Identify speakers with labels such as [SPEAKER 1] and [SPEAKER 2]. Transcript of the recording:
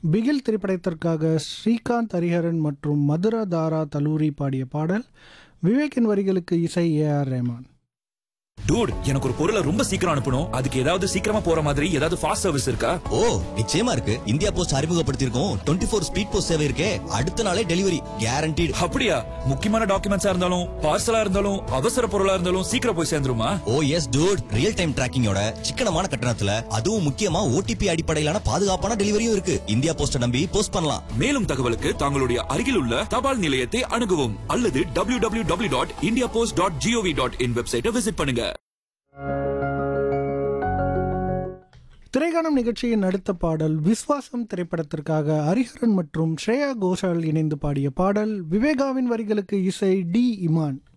[SPEAKER 1] பிகில் திரைப்படத்திற்காக ஸ்ரீகாந்த் ஹரிஹரன் மற்றும் மதுரா தாரா தலூரி பாடிய பாடல் விவேக்கின் வரிகளுக்கு இசை ஏ ஆர் ரஹ்மான்
[SPEAKER 2] டூட் எனக்கு ஒரு பொருளை ரொம்ப சீக்கிரம் அனுப்பணும் அதுக்கு ஏதாவது சீக்கிரமா போற மாதிரி ஏதாவது ஃபாஸ்ட் சர்வீஸ் இருக்கா
[SPEAKER 3] ஓ நிச்சயமா இருக்கு இந்தியா போஸ்ட் அறிமுகப்படுத்தியிருக்கோம் டுவெண்ட்டி ஃபோர் ஸ்பீட் போஸ்ட் சேவை இருக்கே அடுத்த நாளே டெலிவரி கேரண்டீடு
[SPEAKER 2] அப்படியா முக்கியமான டாக்குமெண்ட்ஸா இருந்தாலும் பார்சலா இருந்தாலும் அவசர பொருளா இருந்தாலும் சீக்கிரம் போய் சேர்ந்துருமா
[SPEAKER 3] oh yes dude real time டிராக்கிங்கோட சிக்கனமான கட்டணத்துல அதுவும் முக்கியமா ஓடிபி அடிப்படையிலான பாதுகாப்பான டெலிவரியும் இருக்கு இந்தியா போஸ்ட நம்பி போஸ்ட் பண்ணலாம்
[SPEAKER 2] மேலும் தகவலுக்கு தங்களுடைய அருகில் உள்ள தபால் நிலையத்தை அணுகவும் அல்லது W W W dot India post dot G O V dot in வெப்சைட்டை விசிட் பண்ணுங்க
[SPEAKER 1] திரைக்காணும் நிகழ்ச்சியின் அடுத்த பாடல் விஸ்வாசம் திரைப்படத்திற்காக ஹரிஹரன் மற்றும் ஸ்ரேயா கோஷால் இணைந்து பாடிய பாடல் விவேகாவின் வரிகளுக்கு இசை டி இமான்